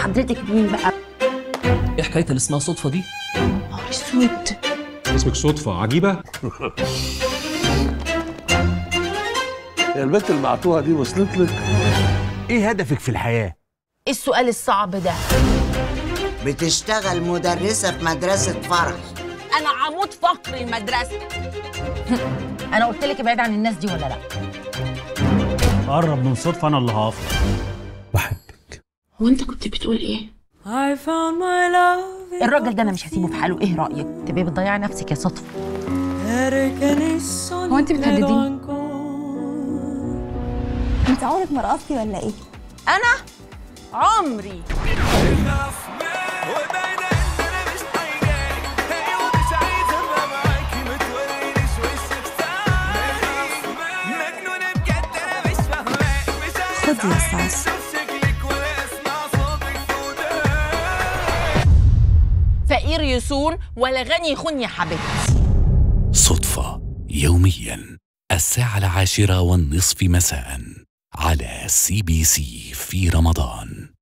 حضرتك مين بقى ايه حكايه اللي اسمها صدفه دي نهار اسود اسمك صدفة عجيبة يا البنت المعطوها دي وصلت لك ايه هدفك في الحياه ايه السؤال الصعب ده بتشتغل مدرسة في مدرسة فرح انا عمود فقر المدرسه انا قلت لك ابعد عن الناس دي ولا لا قرب من صدفه انا اللي هقف هو انت كنت بتقول ايه I found my love in الراجل ده انا مش هسيبه في حاله ايه رايك تبقي بتضيعي نفسك يا صدفه هو انت بتهدديني؟ انت عمرك ما رقصتي ولا ايه؟ انا عمري خدي يا ساس فقير يسون ولا غني يخون يا حبيبتي صدفة يوميا الساعة العاشرة والنصف مساء على سي بي سي في رمضان